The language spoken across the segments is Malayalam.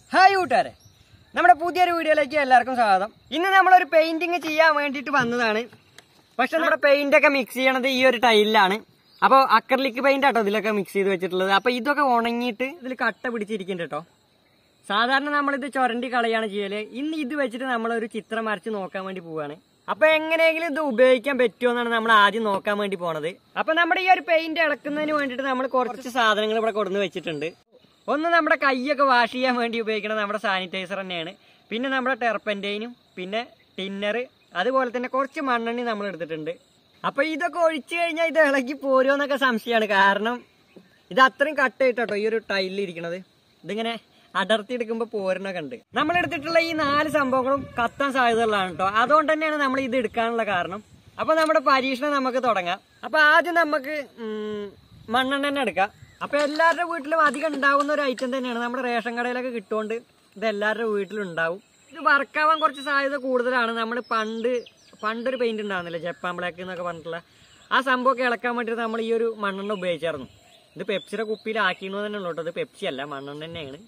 ഹായ് കൂട്ടുകാരെ നമ്മുടെ പുതിയൊരു വീഡിയോയിലേക്ക് എല്ലാവർക്കും സ്വാഗതം ഇന്ന് നമ്മളൊരു പെയിന്റിങ് ചെയ്യാൻ വേണ്ടിയിട്ട് വന്നതാണ് പക്ഷെ നമ്മുടെ പെയിന്റ് ഒക്കെ മിക്സ് ചെയ്യണത് ഈ ഒരു ടൈലിലാണ് അപ്പോൾ അക്രലിക് പെയിന്റ് ആട്ടോ ഇതിലൊക്കെ മിക്സ് ചെയ്ത് വെച്ചിട്ടുള്ളത് അപ്പോൾ ഇതൊക്കെ ഉണങ്ങിയിട്ട് ഇതിൽ കട്ട പിടിച്ചിരിക്കുന്നുണ്ട് കേട്ടോ സാധാരണ നമ്മളിത് ചുരണ്ടി കളയാണ് ചെയ്യല് ഇന്ന് ഇത് വെച്ചിട്ട് നമ്മളൊരു ചിത്രം വരച്ച് നോക്കാൻ വേണ്ടി പോവാണ് അപ്പൊ എങ്ങനെയെങ്കിലും ഇത് ഉപയോഗിക്കാൻ പറ്റുമോ എന്നാണ് നമ്മൾ ആദ്യം നോക്കാൻ വേണ്ടി പോണത് അപ്പൊ നമ്മുടെ ഈ ഒരു പെയിന്റ് ഇളക്കുന്നതിന് വേണ്ടിയിട്ട് നമ്മൾ കുറച്ച് സാധനങ്ങൾ ഇവിടെ കൊടുന്ന് വെച്ചിട്ടുണ്ട് ഒന്ന് നമ്മുടെ കൈയൊക്കെ വാഷ് ചെയ്യാൻ വേണ്ടി ഉപയോഗിക്കുന്ന നമ്മുടെ സാനിറ്റൈസർ തന്നെയാണ് പിന്നെ നമ്മുടെ ടെർപ്പൻറ്റൈനും പിന്നെ ടിന്നർ അതുപോലെ തന്നെ കുറച്ച് മണ്ണെണ്ണി നമ്മൾ എടുത്തിട്ടുണ്ട് അപ്പൊ ഇതൊക്കെ ഒഴിച്ചു കഴിഞ്ഞാൽ ഇത് ഇളകി പോരുമോ എന്നൊക്കെ സംശയമാണ് കാരണം ഇത് അത്രയും കട്ടായിട്ടോ ഈ ഒരു ടൈലിൽ ഇരിക്കണത് ഇതിങ്ങനെ അടർത്തി എടുക്കുമ്പോൾ പോരണൊക്കെ ഉണ്ട് നമ്മൾ എടുത്തിട്ടുള്ള ഈ നാല് സംഭവങ്ങളും കത്താൻ സാധ്യതകളാണ് കേട്ടോ അതുകൊണ്ട് തന്നെയാണ് നമ്മൾ ഇത് എടുക്കാനുള്ള കാരണം അപ്പൊ നമ്മുടെ പരീക്ഷണം നമുക്ക് തുടങ്ങാം അപ്പൊ ആദ്യം നമുക്ക് ഉം, മണ്ണെണ്ണ തന്നെ എടുക്കാം അപ്പൊ എല്ലാവരുടെ വീട്ടിലും അധികം ഉണ്ടാവുന്ന ഒരു ഐറ്റം തന്നെയാണ് നമ്മുടെ റേഷൻ കടയിലൊക്കെ കിട്ടുകൊണ്ട് ഇത് എല്ലാവരുടെ വീട്ടിലും ഉണ്ടാവും ഇത് വർക്കാവാൻ കുറച്ച് സാധ്യത കൂടുതലാണ് നമ്മൾ പണ്ട് പണ്ടൊരു പെയിന്റ് ഉണ്ടാകുന്നില്ല ജപ്പാൻ ബ്ലാക്ക് എന്നൊക്കെ പറഞ്ഞിട്ടുള്ള ആ സംഭവമൊക്കെ ഇളക്കാൻ വേണ്ടിയിട്ട് നമ്മൾ ഈ ഒരു മണ്ണെണ്ണ ഉപയോഗിച്ചായിരുന്നു ഇത് പെപ്സിയുടെ കുപ്പിയിലാക്കിയെന്ന് തന്നെ ഉള്ളൂ കേട്ടോ ഇത് പെപ്സി അല്ല മണ്ണെണ്ണ തന്നെയാണ്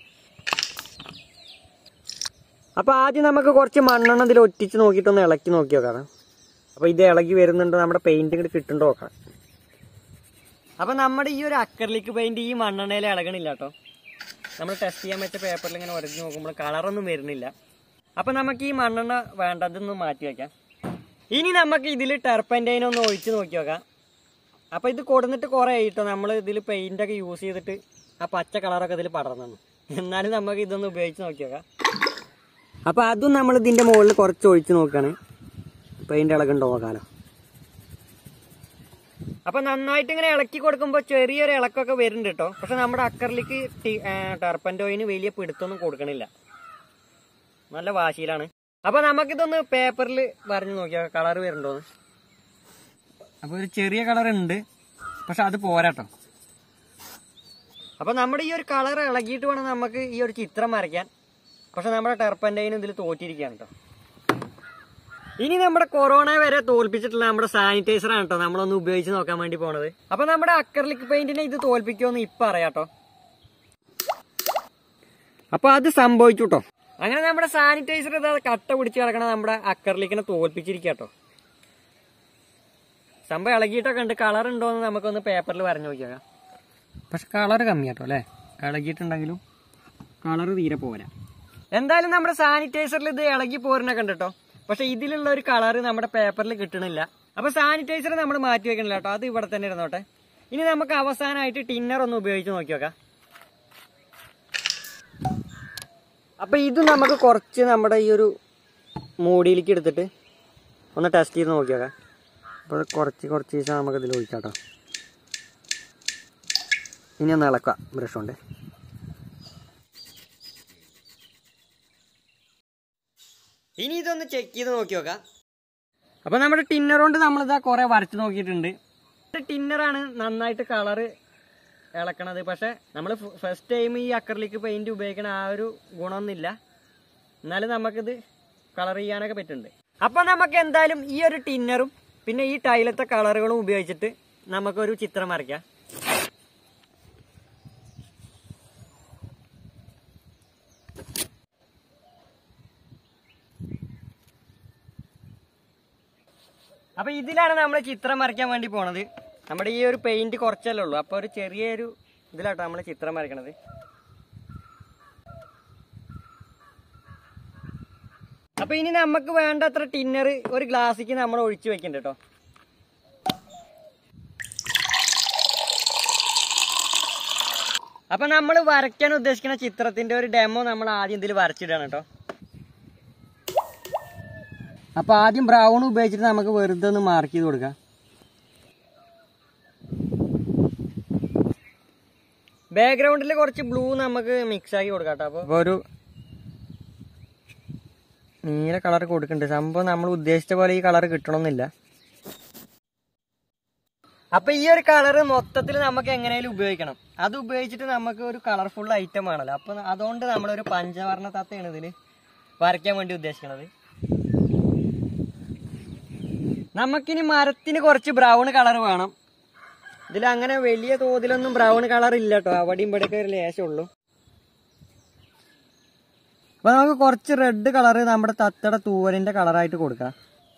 അപ്പൊ ആദ്യം നമുക്ക് കുറച്ച് മണ്ണെണ്ണ ഇതിൽ ഒറ്റിച്ച് നോക്കിയിട്ടൊന്ന് ഇളക്കി നോക്കി നോക്കാം അപ്പൊ ഇത് ഇളകി വരുന്നുണ്ടോ നമ്മുടെ പെയിന്റ് ഇങ്ങോട്ട് കിട്ടുന്നുണ്ടോ നോക്കാം അപ്പൊ നമ്മുടെ ഈ ഒരു അക്കർലിക്ക് പെയിന്റ് ഈ മണ്ണെണ്ണയിൽ ഇളകണില്ല കേട്ടോ നമ്മൾ ടെസ്റ്റ് ചെയ്യാൻ വെച്ച പേപ്പറിൽ ഇങ്ങനെ ഉരച്ച് നോക്കുമ്പോൾ കളറൊന്നും വരുന്നില്ല അപ്പൊ നമുക്ക് ഈ മണ്ണെണ്ണ വേണ്ടതൊന്ന് മാറ്റി വെക്കാം ഇനി നമുക്ക് ഇതിൽ ടെർപ്പൻറ്റൈൻ ഒന്ന് ഒഴിച്ച് നോക്കി നോക്കാം അപ്പൊ ഇത് കൊടുന്നിട്ട് കുറെ ആയിട്ടോ നമ്മൾ ഇതിൽ പെയിന്റ് ഒക്കെ യൂസ് ചെയ്തിട്ട് ആ പച്ച കളറൊക്കെ ഇതിൽ പടർന്നു എന്നാലും നമുക്ക് ഇതൊന്ന് ഉപയോഗിച്ച് നോക്കി നോക്കാം അപ്പൊ അതും നമ്മൾ ഇതിന്റെ മുകളിൽ കുറച്ച് ഒഴിച്ച് നോക്കാണ് പെയിന്റ് ഇളകുണ്ടോ നോക്കാനോ അപ്പൊ നന്നായിട്ട് ഇങ്ങനെ ഇളക്കി കൊടുക്കുമ്പോൾ ചെറിയൊരു ഇളക്കൊക്കെ വരുന്നുണ്ട് കേട്ടോ പക്ഷെ നമ്മുടെ അക്കറിലേക്ക് ടെർപ്പൻറ്റോയിന് വലിയ പിടുത്തൊന്നും കൊടുക്കണില്ല നല്ല വാശിയിലാണ് അപ്പൊ നമുക്കിതൊന്ന് പേപ്പറിൽ വരഞ്ഞു നോക്കിയാൽ കളർ വരുന്നുണ്ടോന്ന് അപ്പൊ ഒരു ചെറിയ കളർ ഉണ്ട് പക്ഷെ അത് പോരാട്ടോ അപ്പൊ നമ്മുടെ ഈ ഒരു കളർ ഇളകിയിട്ട് വേണം നമുക്ക് ഈ ഒരു ചിത്രം വരയ്ക്കാൻ പക്ഷെ നമ്മുടെ ടെർപ്പൻറ്റൈനും ഇതിൽ തോറ്റിരിക്കുകയാണ് കേട്ടോ ഇനി നമ്മുടെ കൊറോണ വരെ തോൽപ്പിച്ചിട്ടുള്ള നമ്മുടെ സാനിറ്റൈസർ ആണ് കേട്ടോ നമ്മളൊന്ന് ഉപയോഗിച്ച് നോക്കാൻ വേണ്ടി പോണത് അപ്പൊ നമ്മുടെ അക്കർലിക് പെയിന്റിനെ ഇത് തോൽപ്പിക്കുമെന്ന് ഇപ്പൊ അറിയാട്ടോ അപ്പൊ അത് സംഭവിച്ചു കേട്ടോ അങ്ങനെ നമ്മുടെ സാനിറ്റൈസർ ഇതാ കട്ട പിടിച്ച് കിടക്കണ നമ്മുടെ അക്കർലിക്കിനെ തോൽപ്പിച്ചിരിക്കട്ടോ സംഭവം ഇളകിയിട്ടൊക്കെ ഉണ്ട് കളർ ഉണ്ടോന്ന് നമുക്കൊന്ന് പേപ്പറിൽ വരഞ്ഞു നോക്കിയാൽ പക്ഷെ കളർ കമ്മിയാട്ടോ അല്ലേ ഇളകിയിട്ടുണ്ടെങ്കിലും കളർ തീരെ പോരാ എന്തായാലും നമ്മുടെ സാനിറ്റൈസറിൽ ഇത് ഇളകി പോരണൊക്കെ ഉണ്ട് കേട്ടോ പക്ഷെ ഇതിലുള്ള ഒരു കളർ നമ്മുടെ പേപ്പറിൽ കിട്ടണില്ല അപ്പൊ സാനിറ്റൈസർ നമ്മൾ മാറ്റി വെക്കണില്ല കേട്ടോ അത് ഇവിടെ തന്നെ ഇരുന്നോട്ടെ ഇനി നമുക്ക് അവസാനമായിട്ട് ടിന്നർ ഒന്ന് ഉപയോഗിച്ച് നോക്കി നോക്കാം അപ്പൊ ഇത് നമുക്ക് കുറച്ച് നമ്മുടെ ഈ ഒരു മൂടിയിലേക്ക് എടുത്തിട്ട് ഒന്ന് ടെസ്റ്റ് ചെയ്ത് നോക്കി നോക്കാം അപ്പോൾ കുറച്ച് കുറച്ച് ദിവസം നമുക്ക് ഇതിൽ ഒഴിക്കാം കേട്ടോ ഇനി ഒന്ന് ഇളക്കാം ബ്രഷ് കൊണ്ട് ഇനി ഇതൊന്ന് ചെക്ക് ചെയ്ത് നോക്കി നോക്കാം അപ്പൊ നമ്മുടെ ടിന്നർ കൊണ്ട് നമ്മളിതാ കുറെ വരച്ച് നോക്കിയിട്ടുണ്ട് ടിന്നറാണ് നന്നായിട്ട് കളറ് ഇളക്കണത് പക്ഷെ നമ്മൾ ഫസ്റ്റ് ടൈം ഈ അക്കറിലേക്ക് പെയിന്റ് ഉപയോഗിക്കണ ആ ഒരു ഗുണമൊന്നുമില്ല എന്നാലും നമുക്കിത് കളർ ചെയ്യാനൊക്കെ പറ്റുന്നുണ്ട് അപ്പൊ നമുക്ക് എന്തായാലും ഈ ഒരു ടിന്നറും പിന്നെ ഈ ടൈലത്തെ കളറുകളും ഉപയോഗിച്ചിട്ട് നമുക്കൊരു ചിത്രം വരയ്ക്കാം അപ്പൊ ഇതിലാണ് നമ്മൾ ചിത്രം വരയ്ക്കാൻ വേണ്ടി പോണത് നമ്മുടെ ഈ ഒരു പെയിന്റ് കുറച്ചല്ലേ ഉള്ളൂ അപ്പൊ ഒരു ചെറിയൊരു ഇതിലാട്ടോ നമ്മൾ ചിത്രം വരയ്ക്കണത് അപ്പൊ ഇനി നമുക്ക് വേണ്ടത്ര ടിന്നർ ഒരു ഗ്ലാസ്സിക്ക് നമ്മൾ ഒഴിച്ചു വെക്കണ്ട കേട്ടോ അപ്പൊ നമ്മൾ വരയ്ക്കാൻ ഉദ്ദേശിക്കുന്ന ചിത്രത്തിന്റെ ഒരു ഡെമോ നമ്മൾ ആദ്യം ഇതിൽ വരച്ചിടാണ് കേട്ടോ അപ്പൊ ആദ്യം ബ്രൗൺ ഉപയോഗിച്ചിട്ട് നമുക്ക് വെറുതെ ഒന്ന് മാർക്ക് ചെയ്ത് കൊടുക്കാം ബാക്ക്ഗ്രൗണ്ടിൽ കുറച്ച് ബ്ലൂ നമുക്ക് മിക്സ് ആക്കി കൊടുക്കാം കേട്ടോ അപ്പൊ ഒരു നീല കളർ കൊടുക്കുന്നുണ്ട് സംഭവം നമ്മൾ ഉദ്ദേശിച്ച പോലെ ഈ കളർ കിട്ടണമെന്നില്ല അപ്പൊ ഈ ഒരു കളർ മൊത്തത്തിൽ നമുക്ക് എങ്ങനെയാലും ഉപയോഗിക്കണം അത് ഉപയോഗിച്ചിട്ട് നമുക്ക് ഒരു കളർഫുൾ ഐറ്റം ആണല്ലോ അപ്പൊ അതുകൊണ്ട് നമ്മളൊരു പഞ്ചവർണ്ണ തത്തയാണ് ഇതിൽ വരയ്ക്കാൻ വേണ്ടി ഉദ്ദേശിക്കണത് നമുക്കിനി മരത്തിന് കുറച്ച് ബ്രൗൺ കളർ വേണം ഇതിൽ അങ്ങനെ വലിയ തോതിലൊന്നും ബ്രൗൺ കളർ ഇല്ല കേട്ടോ അവിടെയും ഇവിടെയൊക്കെ ഒരു ലേശം ഉള്ളൂ അപ്പൊ നമുക്ക് കുറച്ച് റെഡ് കളറ് നമ്മുടെ തത്തയുടെ തൂവലിന്റെ കളറായിട്ട് കൊടുക്കാം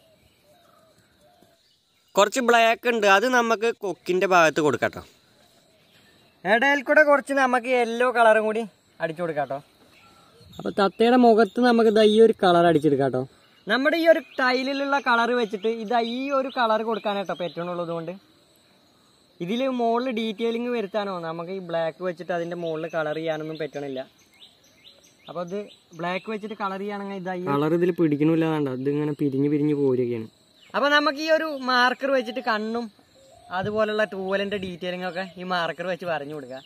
കുറച്ച് ബ്ലാക്ക് ഉണ്ട് അത് നമുക്ക് കൊക്കിന്റെ ഭാഗത്ത് കൊടുക്കാട്ടോ ഇടയിൽ കൂടെ കുറച്ച് നമുക്ക് യെല്ലോ കളറും കൂടി അടിച്ചു കൊടുക്കാട്ടോ അപ്പൊ തത്തയുടെ മുഖത്ത് നമുക്ക് ഇതാ ഈ ഒരു കളർ അടിച്ചെടുക്കാട്ടോ നമ്മുടെ ഈ ഒരു ടൈലിലുള്ള കളർ വെച്ചിട്ട് ഇതാ ഈ ഒരു കളർ കൊടുക്കാനായിട്ടോ പറ്റണുള്ളത് കൊണ്ട് ഇതിൽ മുകളിൽ ഡീറ്റെയിലിംഗ് വരുത്താനോ നമുക്ക് ഈ ബ്ലാക്ക് വെച്ചിട്ട് അതിന്റെ മുകളിൽ കളർ ചെയ്യാനൊന്നും പറ്റണില്ല അപ്പൊ ഇത് ബ്ലാക്ക് വെച്ചിട്ട് കളർ ചെയ്യുകയാണെങ്കിൽ ഇതാ കളർ ഇതിൽ പിടിക്കണില്ല വേണ്ട ഇത് ഇങ്ങനെ പിരിഞ്ഞ് പിരിഞ്ഞ് പോരുകയാണ് അപ്പൊ നമുക്ക് ഈ ഒരു മാർക്കർ വെച്ചിട്ട് കണ്ണും അതുപോലുള്ള ടൂവലിന്റെ ഡീറ്റെയിലിംഗ് ഒക്കെ ഈ മാർക്കർ വെച്ച് പറഞ്ഞു കൊടുക്കുക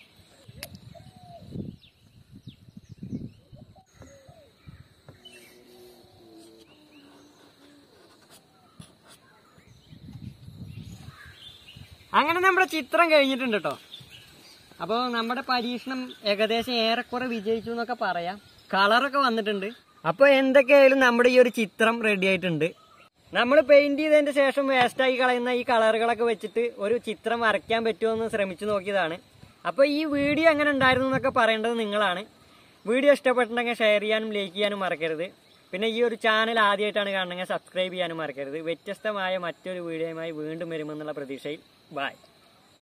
അങ്ങനെ നമ്മുടെ ചിത്രം കഴിഞ്ഞിട്ടുണ്ട് കേട്ടോ അപ്പോൾ നമ്മുടെ പരീക്ഷണം ഏകദേശം ഏറെക്കുറെ വിജയിച്ചു എന്നൊക്കെ പറയാം കളറൊക്കെ വന്നിട്ടുണ്ട് അപ്പോൾ എന്തൊക്കെയായാലും നമ്മുടെ ഈ ഒരു ചിത്രം റെഡി ആയിട്ടുണ്ട് നമ്മൾ പെയിന്റ് ചെയ്തതിന്റെ ശേഷം വേസ്റ്റായി കളയുന്ന ഈ കളറുകളൊക്കെ വെച്ചിട്ട് ഒരു ചിത്രം വരയ്ക്കാൻ പറ്റുമോ എന്ന് ശ്രമിച്ചു നോക്കിയതാണ് അപ്പോൾ ഈ വീഡിയോ എങ്ങനെ ഉണ്ടായിരുന്നു എന്നൊക്കെ പറയേണ്ടത് നിങ്ങളാണ് വീഡിയോ ഇഷ്ടപ്പെട്ടിട്ടുണ്ടെങ്കിൽ ഷെയർ ചെയ്യാനും ലൈക്ക് ചെയ്യാനും മറക്കരുത് പിന്നെ ഈ ഒരു ചാനൽ ആദ്യമായിട്ടാണ് കാണണമെങ്കിൽ സബ്സ്ക്രൈബ് ചെയ്യാനും മറക്കരുത് വ്യത്യസ്തമായ മറ്റൊരു വീഡിയോയുമായി വീണ്ടും വരുമെന്നുള്ള പ്രതീക്ഷയിൽ ബൈ